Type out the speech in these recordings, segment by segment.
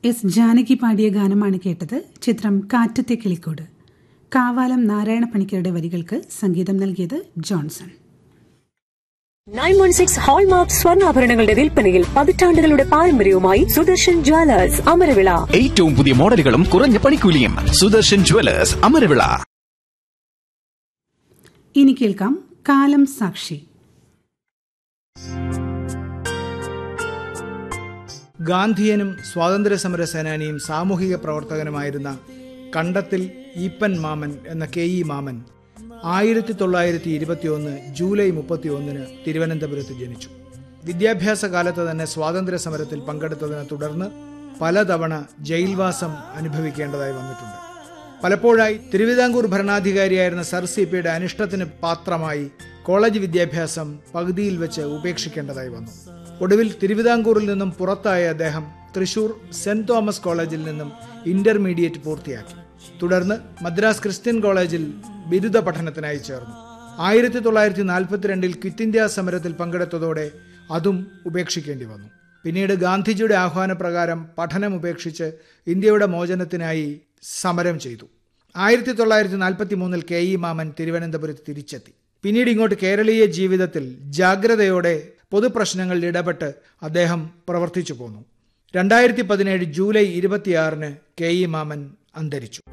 S Janaki പാടിയ ഗാനമാണ് കേട്ടത് ചിത്രം കാറ്റത്തെ കിളിക്കോട് കാവാലം നാരായണ പണിക്കരുടെ വരികൾക്ക് സംഗീതം നൽകിയത് Johnson nine one six hallmark സ്വർണ്ണാഭരണങ്ങളുടെ വിൽപ്പനയിൽ പതിറ്റാണ്ടുകളുടെ പാരമ്പര്യവുമായി സുദർശൻ ജ്വല്ലേഴ്സ് അമരവിള ഏറ്റവും പുതിയ മോഡലുകളും കുറഞ്ഞ പണിക്കൂലിയും സുദർശൻ ജുവലേഴ്സ് അമരവിള ഇനി കേൾക്കാം കാലം സാക്ഷി ഗാന്ധിയനും സ്വാതന്ത്ര്യസമര സേനാനിയും സാമൂഹിക പ്രവർത്തകനുമായിരുന്ന കണ്ടത്തിൽ ഈപ്പൻ മാമൻ എന്ന കെ ഇ മാമൻ ആയിരത്തി തൊള്ളായിരത്തി ഇരുപത്തിയൊന്ന് ജൂലൈ മുപ്പത്തി ഒന്നിന് തിരുവനന്തപുരത്ത് ജനിച്ചു വിദ്യാഭ്യാസ കാലത്ത് തന്നെ സ്വാതന്ത്ര്യ സമരത്തിൽ പങ്കെടുത്തതിനെ തുടർന്ന് പലതവണ ജയിൽവാസം അനുഭവിക്കേണ്ടതായി വന്നിട്ടുണ്ട് പലപ്പോഴായി തിരുവിതാംകൂർ ഭരണാധികാരിയായിരുന്ന സർ സി പിയുടെ അനിഷ്ടത്തിന് പാത്രമായി കോളേജ് വിദ്യാഭ്യാസം പകുതിയിൽ വെച്ച് ഉപേക്ഷിക്കേണ്ടതായി വന്നു ഒടുവിൽ തിരുവിതാംകൂറിൽ നിന്നും പുറത്തായ അദ്ദേഹം തൃശൂർ സെന്റ് തോമസ് കോളേജിൽ നിന്നും ഇന്റർമീഡിയറ്റ് പൂർത്തിയാക്കി തുടർന്ന് മദ്രാസ് ക്രിസ്ത്യൻ കോളേജിൽ ബിരുദ പഠനത്തിനായി ചേർന്നു ആയിരത്തി തൊള്ളായിരത്തി നാൽപ്പത്തിരണ്ടിൽ ക്വിറ്റ് ഇന്ത്യ സമരത്തിൽ പങ്കെടുത്തതോടെ അതും ഉപേക്ഷിക്കേണ്ടി വന്നു പിന്നീട് ഗാന്ധിജിയുടെ ആഹ്വാനപ്രകാരം പഠനം ഉപേക്ഷിച്ച് ഇന്ത്യയുടെ മോചനത്തിനായി സമരം ചെയ്തു ആയിരത്തി തൊള്ളായിരത്തി നാൽപ്പത്തി മൂന്നിൽ കെ ഇ മാമൻ തിരുവനന്തപുരത്ത് തിരിച്ചെത്തി പിന്നീട് ഇങ്ങോട്ട് കേരളീയ ജീവിതത്തിൽ ജാഗ്രതയോടെ പൊതുപ്രശ്നങ്ങളിൽ ഇടപെട്ട് അദ്ദേഹം പ്രവർത്തിച്ചു പോന്നു രണ്ടായിരത്തി പതിനേഴ് ജൂലൈ ഇരുപത്തിയാറിന് കെ ഇ മാമൻ അന്തരിച്ചു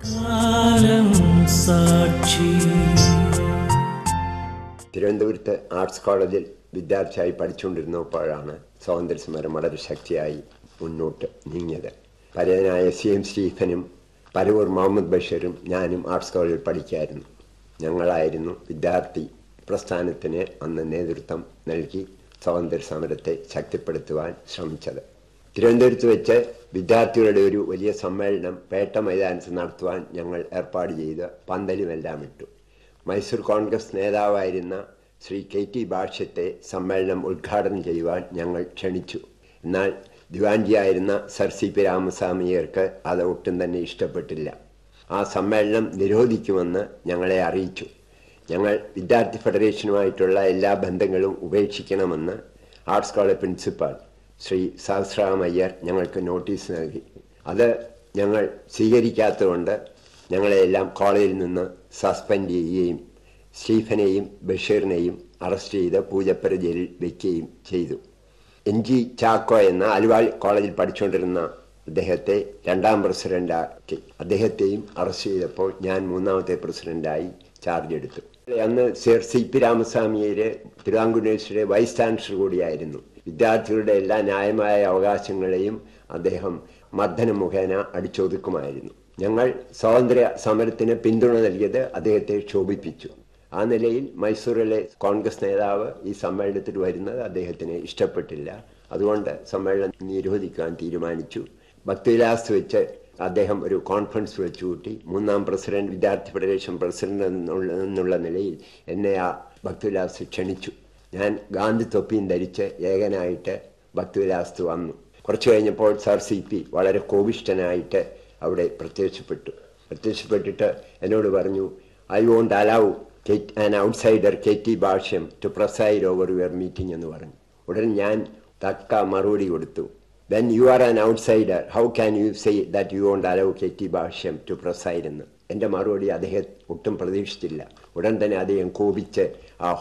തിരുവനന്തപുരത്ത് ആർട്സ് കോളേജിൽ വിദ്യാർത്ഥിയായി പഠിച്ചുകൊണ്ടിരുന്നപ്പോഴാണ് സ്വാതന്ത്ര്യ സമരം വളരെ ശക്തിയായി മുന്നോട്ട് നീങ്ങിയത് പരേതനായ സി എം സ്റ്റീഫനും പരവൂർ മുഹമ്മദ് ബഷീറും ഞാനും ആർട്സ് കോളേജിൽ പഠിക്കായിരുന്നു ഞങ്ങളായിരുന്നു വിദ്യാർത്ഥി പ്രസ്ഥാനത്തിന് അന്ന് നേതൃത്വം നൽകി സ്വാതന്ത്ര്യ സമരത്തെ ശക്തിപ്പെടുത്തുവാൻ ശ്രമിച്ചത് തിരുവനന്തപുരത്ത് വെച്ച് വിദ്യാർത്ഥികളുടെ ഒരു വലിയ സമ്മേളനം പേട്ട മൈതാനത്ത് നടത്തുവാൻ ഞങ്ങൾ ഏർപ്പാട് ചെയ്ത് പന്തലുമെല്ലാം ഇട്ടു മൈസൂർ കോൺഗ്രസ് നേതാവായിരുന്ന ശ്രീ കെ ടി ഭാഷ്യത്തെ സമ്മേളനം ഉദ്ഘാടനം ചെയ്യുവാൻ ഞങ്ങൾ ക്ഷണിച്ചു എന്നാൽ ദിവാൻജിയായിരുന്ന സർ സി പി രാമസ്വാമിയർക്ക് അത് ഒട്ടും തന്നെ ഇഷ്ടപ്പെട്ടില്ല ആ സമ്മേളനം നിരോധിക്കുമെന്ന് ഞങ്ങളെ അറിയിച്ചു ഞങ്ങൾ വിദ്യാർത്ഥി ഫെഡറേഷനുമായിട്ടുള്ള എല്ലാ ബന്ധങ്ങളും ഉപേക്ഷിക്കണമെന്ന് arts college principal Shri Sahasramayyar ഞങ്ങൾക്ക് നോട്ടീസ് നൽകി അത് ഞങ്ങൾ സ്വീകരിക്കാത്തതുകൊണ്ട് ഞങ്ങളെല്ലാം കോളേജിൽ നിന്ന് സസ്പെൻഡ് ചെയ്യുകയും സ്റ്റീഫനെയും ബഷീറിനെയും അറസ്റ്റ് ചെയ്ത് പൂജപ്പര ജയിലിൽ വയ്ക്കുകയും ചെയ്തു എൻ ജി ചാക്കോ എന്ന ആലുവാൾ കോളേജിൽ പഠിച്ചുകൊണ്ടിരുന്ന അദ്ദേഹത്തെ രണ്ടാം പ്രസിഡന്റാക്കി അദ്ദേഹത്തെയും അറസ്റ്റ് ചെയ്തപ്പോൾ ഞാൻ മൂന്നാമത്തെ പ്രസിഡന്റായി ചാർജ് എടുത്തു അന്ന് സർ സി പി രാമസ്വാമിയെ തിരുവിതാംകൂർ യൂണിവേഴ്സിറ്റിയുടെ വൈസ് ചാൻസലർ കൂടിയായിരുന്നു വിദ്യാർത്ഥികളുടെ എല്ലാ ന്യായമായ അവകാശങ്ങളെയും അദ്ദേഹം മർദ്ദന മുഖേന അടിച്ചൊതുക്കുമായിരുന്നു ഞങ്ങൾ സ്വാതന്ത്ര്യ സമരത്തിന് പിന്തുണ നൽകിയത് അദ്ദേഹത്തെ ക്ഷോഭിപ്പിച്ചു ആ നിലയിൽ മൈസൂരിലെ കോൺഗ്രസ് നേതാവ് ഈ സമ്മേളനത്തിൽ വരുന്നത് അദ്ദേഹത്തിന് ഇഷ്ടപ്പെട്ടില്ല അതുകൊണ്ട് സമ്മേളനം നിരോധിക്കാൻ തീരുമാനിച്ചു ഭക്തിവിലാസ് വെച്ച് അദ്ദേഹം ഒരു കോൺഫറൻസ് വെച്ചു കൂട്ടി മൂന്നാം പ്രസിഡന്റ് വിദ്യാർത്ഥി ഫെഡറേഷൻ പ്രസിഡന്റ് എന്നുള്ള നിലയിൽ എന്നെ ആ ഭക്തിവിലാസ് ക്ഷണിച്ചു ഞാൻ ഗാന്ധി തൊപ്പിയും ധരിച്ച് ഏകനായിട്ട് ഭക്തിവിലാസത്ത് വന്നു കുറച്ചു കഴിഞ്ഞപ്പോൾ സർ സി പി വളരെ കോപിഷ്ടനായിട്ട് അവിടെ പ്രത്യക്ഷപ്പെട്ടു പ്രത്യക്ഷപ്പെട്ടിട്ട് എന്നോട് പറഞ്ഞു I won't allow an outsider K T Bhashyam to preside over your meeting എന്ന് പറഞ്ഞു ഉടൻ ഞാൻ തക്ക മറുപടി കൊടുത്തു when you are an outsider how can you say that you won't allow K T Bhashyam to preside എന്ന് എൻ്റെ മറുപടി അദ്ദേഹം ഒട്ടും പ്രതീക്ഷിച്ചില്ല ഉടൻ തന്നെ അദ്ദേഹം കോപിച്ച് ആ